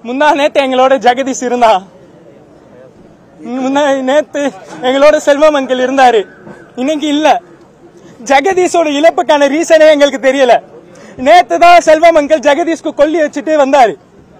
முந்தா நேத்து எங்களோட ஜெகதீஷ் இருந்தா முந்தா நேத்து எங்களோட செல்வம் அங்கிள் இருந்தாரு இன்னைக்கு இல்ல ஜெகதீஷோட இழப்புக்கான ரீசனே எங்களுக்கு தெரியல நேத்து தான் செல்வம் அங்கிள் ஜெகதீஷ்க்கு கொல்லி வச்சுட்டு வந்தாரு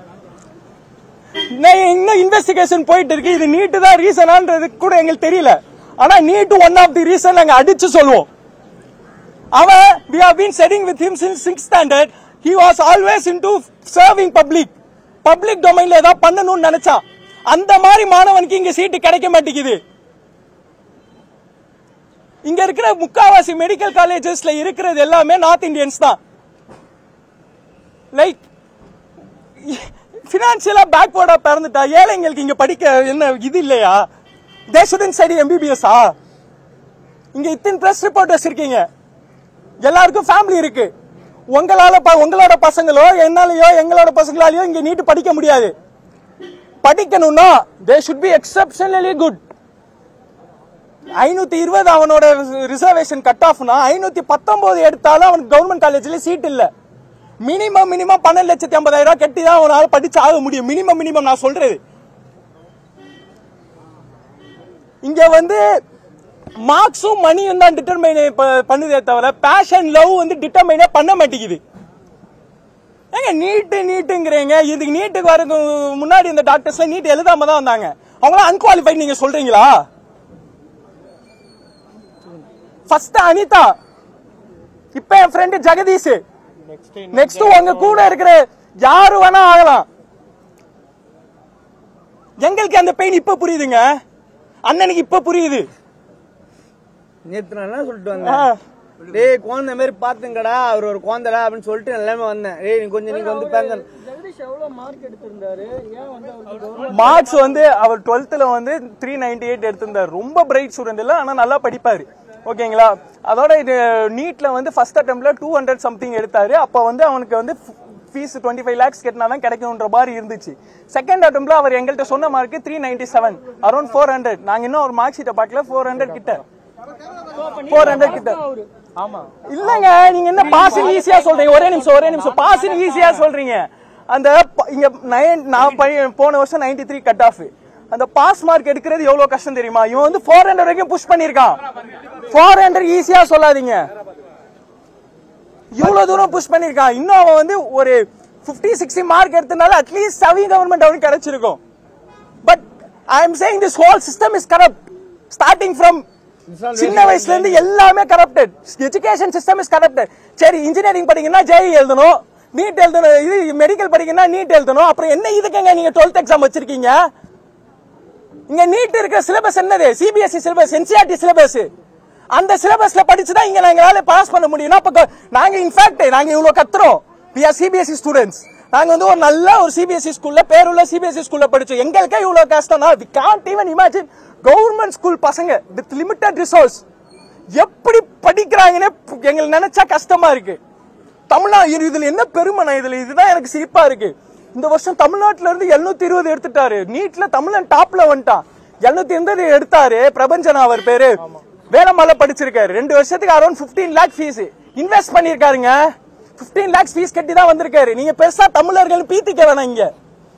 நே- இன்னும் இன்வெஸ்டிகேஷன் போயிட்டு இருக்கு இது நீட்டு தான் ரீசனான்றது கூட எங்களுக்கு தெரியல ஆனா NEET one of the reason நாங்க அடிச்சு சொல்லுவோம் அவன் we have been studying with him since 6th standard he was always into serving public public டொமைன்ல ஏதாவது பண்ணணும்னு நினைச்சான் அந்த மாதிரி மாணவனுக்கு இங்க சீட்டு கிடைக்க மாட்டேங்குது இங்க இருக்கிற முக்காவாசி மெடிக்கல் காலேஜஸ்ல இருக்கிறது எல்லாமே நார்த் இந்தியன்ஸ் தான் லைக் பினான்சியலா பேக்வர்டா பிறந்துட்டா ஏழைங்களுக்கு இங்க படிக்க என்ன இது இல்லையா தே ஷுடன் ஸ்டடி எம்பிபிஎஸ்ஆ இங்க இத்தனை பிரஸ் ரிப்போர்ட்டர்ஸ் இருக்கீங்க எல்லாருக்கும் ஃபேமிலி இருக்கு உங்களால ப- உங்களோட பசங்களோ என்னாலயோ எங்களோட பசங்களாலயோ இங்க நீட்டு படிக்க முடியாது படிக்கணும்னா they should be exceptionally good ஐநூத்தி இருபது அவனோட ரிசர்வேஷன் கட் ஆஃப்னா ஐநூத்தி பத்தொன்பது எடுத்தாலும் அவனுக்கு கவர்மெண்ட் காலேஜ்ல சீட் இல்ல மினிமம் மினிமம் பன்னெண்டு லட்சத்தி ஐம்பதாயிரம் ரூபாய் கட்டி தான் அவனால படிச்சு ஆக முடியும் மினிமம் மினிமம் நான் சொல்றது இங்க வந்து மார்க்ஸும் மணியும் தான் டிட்டர்மைன் பண்ணுதே தவிர பேஷன் லவ் வந்து டிட்டர்மைனே பண்ண மாட்டேங்குது ஏங்க நீட்டு நீட்டுங்கிறீங்க இதுக்கு நீட்டுக்கு வரதுக்கு முன்னாடி இந்த டாக்டர்ஸ்ல நீட் எழுதாம தான் வந்தாங்க அவங்களாம் அன்குவாலிஃபைட் நீங்க சொல்றீங்களா ஃபர்ஸ்ட் அனிதா இப்ப என் ஃப்ரெண்ட் ஜெகதீஷ் நெக்ஸ்ட் உங்க கூட இருக்கிற யாரு வேணா ஆகலாம் எங்களுக்கு அந்த பெயின் இப்ப புரியுதுங்க அண்ணனுக்கு இப்ப புரியுது நேத்து நான் என்ன சொல்லிட்டு வந்தேன் டேய் குழந்தை மாதிரி பாத்துங்கடா அவர் ஒரு குழந்தைடா அப்படின்னு சொல்லிட்டு நான் எல்லாமே வந்தேன் டேய் நீ கொஞ்சம் நீங்க வந்து பேங்க ஜெகதீஷ் எவ்வளவு மார்க் எடுத்திருந்தாரு ஏன் வந்து அவருக்கு கவர்மெண்ட் மார்க்ஸ் வந்து அவர் டுவெல்த்ல வந்து த்ரீ நைன்டி எயிட் எடுத்திருந்தார் ரொம்ப பிரைட் ஸ்டூடெண்ட் இல்ல ஆனா நல்லா படிப்பாரு ஓகேங்களா அதோட இது நீட்ல வந்து ஃபர்ஸ்ட் அட்டம்ப்ட்ல டூ ஹண்ட்ரட் சம்திங் எடுத்தாரு அப்ப வந்து அவனுக்கு வந்து ஃபீஸ் டுவெண்ட்டி ஃபைவ் லேக்ஸ் கட்டினா தான் கிடைக்கும்ன்ற மாதிரி இருந்துச்சு செகண்ட் அட்டம்ப்ட்ல அவர் எங்கள்கிட்ட சொன்ன mark three ninety seven around four hundred நாங்க இன்னும் ஒரு மார்க் ஷீட்டை பார்க்கல ஃபோர் ஹண்ட்ரட் கிட்ட ஃபோர் ஹண்ட்ரட் கிட்ட ஆமா இல்லங்க நீங்க என்ன பாசிங் ஈஸியா சொல்றீங்க ஒரே நிமிஷம் ஒரே நிமிஷம் பாசிங் ஈஸியா சொல்றீங்க அந்த ப- இங்க நைன் நான் படி- போன வருஷம் 93 த்ரீ கட் ஆஃப் அந்த பாஸ் மார்க் எடுக்கிறது எவ்வளவு கஷ்டம் தெரியுமா இவன் வந்து ஃபோர் ஹண்ட்ரட் வரைக்கும் புஷ் பண்ணிருக்கான் ஃபோர் ஹண்ட்ரட் ஈஸியா சொல்லாதீங்க இவ்வளவு தூரம் புஷ் பண்ணிருக்கான் இன்னும் அவன் வந்து ஒரு 50 சிக்ஸ்டி மார்க் எடுத்தனால அட்லீஸ்ட் செவி கவர்மெண்ட் அவனுக்கு கிடைச்சிருக்கும் but I am saying this whole system is corrupt starting from சின்ன வயசுல இருந்து எல்லாமே corrupted education system is corrupted சரி இன்ஜினியரிங் படிக்கணும்னா ஜேஇ எழுதணும் நீட் எழுதணும் இது மெடிக்கல் படிக்கணும்னா நீட் எழுதணும் அப்புறம் என்ன இதுக்குங்க நீங்க டுவெல்த் எக்ஸாம் வச்சிருக்கீங்க இங்க நீட் இருக்கிற சிலபஸ் என்னது சிபிஎஸ்இ சிலபஸ் என்சிஆர்டி சிலபஸ் அந்த சிலபஸ்ல படிச்சு தான் இங்க நாங்களால பாஸ் பண்ண முடியும்னா அப்ப க- நாங்க இன்ஃபேக்ட் நாங்க இவ்வளவு கத்துறோம் we are சிபிஎஸ்இ ஸ்டூடெண்ட்ஸ் நாங்க வந்து ஒரு நல்ல ஒரு சிபிஎஸ்இ ஸ்கூல்ல பேருள்ள சிபிஎஸ்இ ஸ்கூல்ல படிச்சோம் எங்களுக்கே இவ்வளவு கஷ்டம்னா we can't even imagine government school பசங்க வித் லிமிட்டட் ரிசோர்ஸ் எப்படி படிக்கிறாங்கன்னு எங்களுக்கு நினைச்சா கஷ்டமா இருக்கு தமிழ்நாடு இதுல என்ன பெருமைனா இதுல இதுதான் எனக்கு சிரிப்பா இருக்கு இந்த வருஷம் தமிழ்நாட்டுல இருந்து 720 இருபது எடுத்துட்டாரு நீட்ல தமிழன் டாப்ல வந்துட்டான் 720 எண்பது எடுத்தாரு பிரபஞ்சனா அவர் பேரு வேலமலை படிச்சிருக்காரு ரெண்டு வருஷத்துக்கு அரௌண்ட் 15 லேக் ஃபீஸ் இன்வெஸ்ட் பண்ணிருக்காருங்க 15 லேக்ஸ் ஃபீஸ் கட்டி தான் வந்திருக்காரு நீங்க பெருசா தமிழர்கள் பீத்திக்க வேணாம் இங்க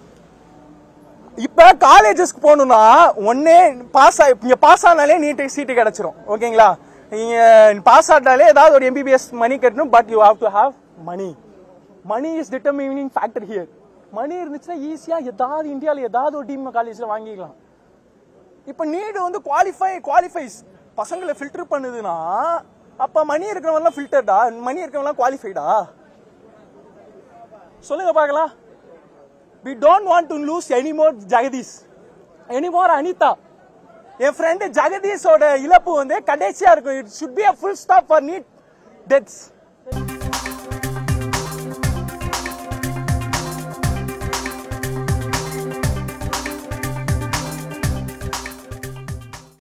இப்ப காலேஜஸ்க்கு போகணும்னா ஒன்னே பாஸ் இங்க பாஸ் ஆனாலே நீட் சீட்டு கிடைச்சிரும் ஓகேங்களா நீங்க பாஸ் ஆட்டாலே ஏதாவது ஒரு எம்பிபிஎஸ் மணி கட்டணும் but you have to have money money is determining factor here money இருந்துச்சுன்னா ஈஸியா ஏதாவது இந்தியாவில் ஏதாவது ஒரு டீம் காலேஜ்ல வாங்கிக்கலாம் இப்ப நீடு வந்து குவாலிஃபை குவாலிஃபைஸ் பசங்களை ஃபில்டர் பண்ணுதுன்னா அப்ப மணி இருக்கிறவங்க ஃபில்டர்டா மணி இருக்கிறவங்க குவாலிஃபைடா சொல்லுங்க பார்க்கலாம் we don't want to lose any more Jagadish any more Anitha என் ஃப்ரெண்டு ஜெகதீஷோட இழப்பு வந்து கடைசியா இருக்கும் it should be a full stop for NEET deaths